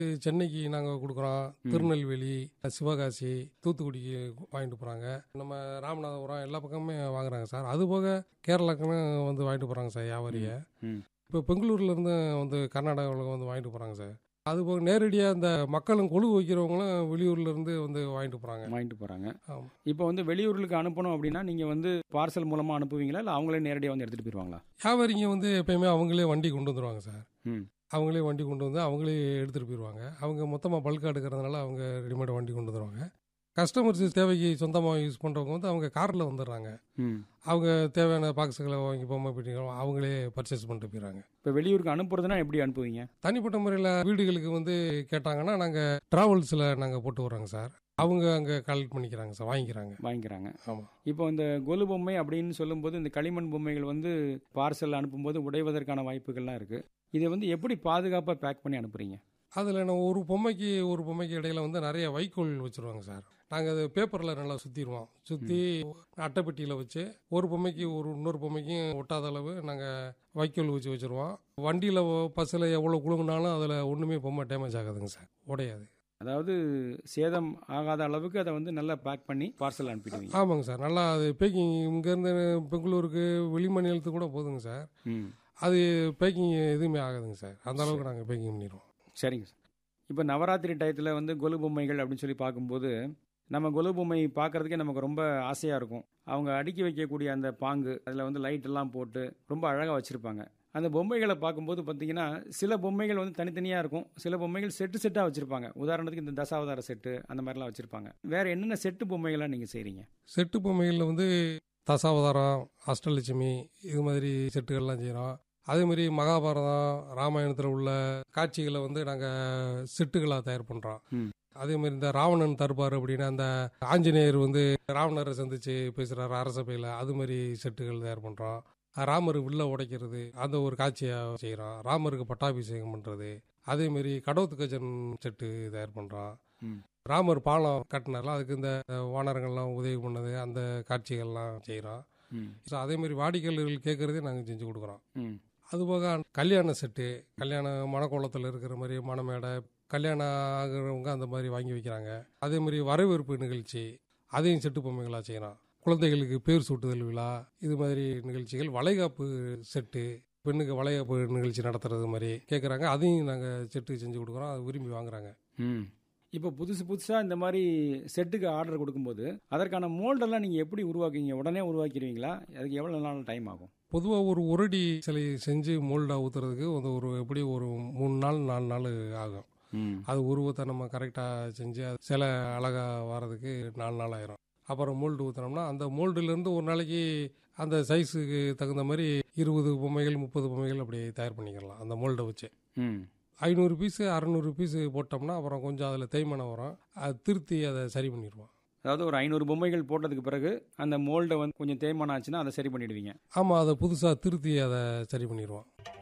சென்னைக்கு நாங்கள் கொடுக்குறோம் திருநெல்வேலி சிவகாசி தூத்துக்குடிக்கு வாங்கிட்டு போகிறாங்க நம்ம ராமநாதபுரம் எல்லா பக்கமுமே வாங்குறாங்க சார் அது போக கேரளாக்குன்னு வந்து வாங்கிட்டு போகிறாங்க சார் வியாபாரியை ம். இப்போ பெங்களூர்லேருந்து வந்து கர்நாடகாவில் வந்து வாங்கிட்டு போகிறாங்க சார் அது போக நேரடியாக இந்த மக்களும் கொழு வைக்கிறவங்களும் வெளியூர்லேருந்து வந்து வாங்கிட்டு போகிறாங்க வாங்கிட்டு போகிறாங்க ஆமாம் இப்போ வந்து வெளியூர்களுக்கு அனுப்பணும் அப்படின்னா நீங்கள் வந்து பார்சல் மூலமாக அனுப்புவீங்களா இல்லை அவங்களே நேரடியாக வந்து எடுத்துகிட்டு போயிடுவாங்களா வியாபாரிங்க வந்து எப்பயுமே அவங்களே வண்டி கொண்டு வந்துடுவாங்க சார் ம் அவங்களே வண்டி கொண்டு வந்து அவங்களே எடுத்துகிட்டு போயிடுவாங்க அவங்க மொத்தமாக பல்காக எடுக்கிறதுனால அவங்க ரெடிமேட் வண்டி கொண்டு வந்துடுவாங்க கஸ்டமர்ஸ் தேவைக்கு சொந்தமாக யூஸ் பண்ணுறவங்க வந்து அவங்க காரில் வந்துடுறாங்க ம் அவங்க தேவையான பாக்ஸுகளை வாங்கி பொம்மை பெட்டிகள் அவங்களே பர்ச்சேஸ் பண்ணிட்டு போயிடுறாங்க இப்போ வெளியூருக்கு அனுப்புறதுனா எப்படி அனுப்புவீங்க தனிப்பட்ட முறையில் வீடுகளுக்கு வந்து கேட்டாங்கன்னா நாங்கள் ட்ராவல்ஸில் நாங்கள் போட்டு வரோங்க சார் அவங்க அங்கே கலெக்ட் பண்ணிக்கிறாங்க சார் வாங்கிக்கிறாங்க வாங்கிக்கிறாங்க ஆமாம் இப்போ இந்த கொலு பொம்மை அப்படின்னு சொல்லும்போது இந்த களிமண் பொம்மைகள் வந்து பார்சல் அனுப்பும்போது உடைவதற்கான வாய்ப்புகள்லாம் இருக்குது இதை வந்து எப்படி பாதுகாப்பாக பேக் பண்ணி அனுப்புறீங்க அதில் நம்ம ஒரு பொம்மைக்கு ஒரு பொம்மைக்கு இடையில வந்து நிறைய வைக்கோல் வச்சுருவாங்க சார் நாங்கள் அது பேப்பரில் நல்லா சுற்றிடுவோம் சுற்றி அட்டைப்பெட்டியில் வச்சு ஒரு பொம்மைக்கு ஒரு இன்னொரு பொம்மைக்கும் ஒட்டாத அளவு நாங்கள் வைக்கோல் வச்சு வச்சுருவோம் வண்டியில் பஸ்ஸில் எவ்வளோ குழுங்கினாலும் அதில் ஒன்றுமே பொம்மை டேமேஜ் ஆகாதுங்க சார் உடையாது அதாவது சேதம் ஆகாத அளவுக்கு அதை வந்து நல்லா பேக் பண்ணி பார்சல் அனுப்பிடுவீங்க ஆமாங்க சார் நல்லா அது பேக்கிங் இங்கேருந்து பெங்களூருக்கு வெளி மாநிலத்துக்கு கூட போதுங்க சார் ம் அது பேக்கிங் எதுவுமே ஆகாதுங்க சார் அந்த அளவுக்கு நாங்கள் பேக்கிங் பண்ணிடுவோம் சரிங்க சார் இப்போ நவராத்திரி டயத்தில் வந்து கொலு பொம்மைகள் அப்படின்னு சொல்லி பார்க்கும்போது நம்ம கொலு பொம்மை பார்க்கறதுக்கே நமக்கு ரொம்ப ஆசையாக இருக்கும் அவங்க அடுக்கி வைக்கக்கூடிய அந்த பாங்கு அதில் வந்து லைட் எல்லாம் போட்டு ரொம்ப அழகாக வச்சுருப்பாங்க அந்த பொம்மைகளை பார்க்கும்போது பார்த்தீங்கன்னா சில பொம்மைகள் வந்து தனித்தனியாக இருக்கும் சில பொம்மைகள் செட்டு செட்டாக வச்சுருப்பாங்க உதாரணத்துக்கு இந்த தசாவதார செட்டு அந்த மாதிரிலாம் வச்சுருப்பாங்க வேறு என்னென்ன செட்டு பொம்மைகள்லாம் நீங்கள் செய்கிறீங்க செட்டு பொம்மைகளில் வந்து தசாவதாரம் அஷ்டலட்சுமி இது மாதிரி செட்டுகள்லாம் செய்கிறோம் அதே மாதிரி மகாபாரதம் ராமாயணத்தில் உள்ள காட்சிகளை வந்து நாங்கள் செட்டுகளாக தயார் பண்ணுறோம் ம். அதே மாதிரி இந்த ராவணன் தர்பார் அப்படின்னு அந்த ஆஞ்சநேயர் வந்து ராவணரை சந்திச்சு பேசுகிறாரு அரசபையில் அது மாதிரி செட்டுகள் தயார் பண்ணுறோம் ராமர் வில்ல உடைக்கிறது அந்த ஒரு காட்சியாக செய்கிறோம் ராமருக்கு பட்டாபிஷேகம் பண்ணுறது அதே மாதிரி கடவுத்து கஜன் செட்டு தயார் பண்ணுறோம் ம். ராமர் பாலம் கட்டினார்ல அதுக்கு இந்த வானரங்கள்லாம் உதவி பண்ணது அந்த காட்சிகள்லாம் செய்கிறோம் ம் ஸோ அதே மாதிரி வாடிக்கையாளர்கள் கேட்குறதே நாங்கள் செஞ்சு கொடுக்குறோம் ம் அதுபோக கல்யாண செட்டு கல்யாண மணக்கோலத்தில் இருக்கிற மாதிரி மணமேடை கல்யாணம் ஆகிறவங்க அந்த மாதிரி வாங்கி வைக்கிறாங்க அதே மாதிரி வரவேற்பு நிகழ்ச்சி அதையும் செட்டு பொம்மைகளாக செய்கிறோம் குழந்தைகளுக்கு பேர் சூட்டுதல் விழா இது மாதிரி நிகழ்ச்சிகள் வளைகாப்பு செட்டு பெண்ணுக்கு வளைகாப்பு நிகழ்ச்சி நடத்துறது மாதிரி கேட்குறாங்க அதையும் நாங்கள் செட்டு செஞ்சு கொடுக்குறோம் அது விரும்பி வாங்குறாங்க ம் இப்போ புதுசு புதுசாக இந்த மாதிரி செட்டுக்கு ஆர்டர் கொடுக்கும்போது அதற்கான மோல்டெல்லாம் நீங்கள் எப்படி உருவாக்குவீங்க உடனே உருவாக்கிடுவீங்களா அதுக்கு எவ்வளோ நாள் டைம் ஆகும் பொதுவாக ஒரு உரடி சிலை செஞ்சு மோல்டாக ஊற்றுறதுக்கு வந்து ஒரு எப்படி ஒரு மூணு நாள் நாலு நாள் ஆகும் ம் அது உருவத்தை நம்ம கரெக்டாக செஞ்சு அது சிலை அழகாக வர்றதுக்கு நாலு நாள் ஆயிரும் அப்புறம் மோல்டு ஊற்றினோம்னா அந்த மோல்டுலேருந்து ஒரு நாளைக்கு அந்த சைஸுக்கு தகுந்த மாதிரி இருபது பொம்மைகள் முப்பது பொம்மைகள் அப்படி தயார் பண்ணிக்கலாம் அந்த மோல்டை வச்சு ம் ஐநூறு பீஸு அறநூறு பீஸு போட்டோம்னா அப்புறம் கொஞ்சம் அதில் தேய்மானம் வரும் அது திருத்தி அதை சரி பண்ணிடுவோம் அதாவது ஒரு ஐநூறு பொம்மைகள் போட்டதுக்கு பிறகு அந்த மோல்டை வந்து கொஞ்சம் தேய்மானம் ஆச்சுன்னா அதை சரி பண்ணிடுவீங்க ஆமாம் அதை புதுசாக திருத்தி அதை சரி பண்ணிடுவோம்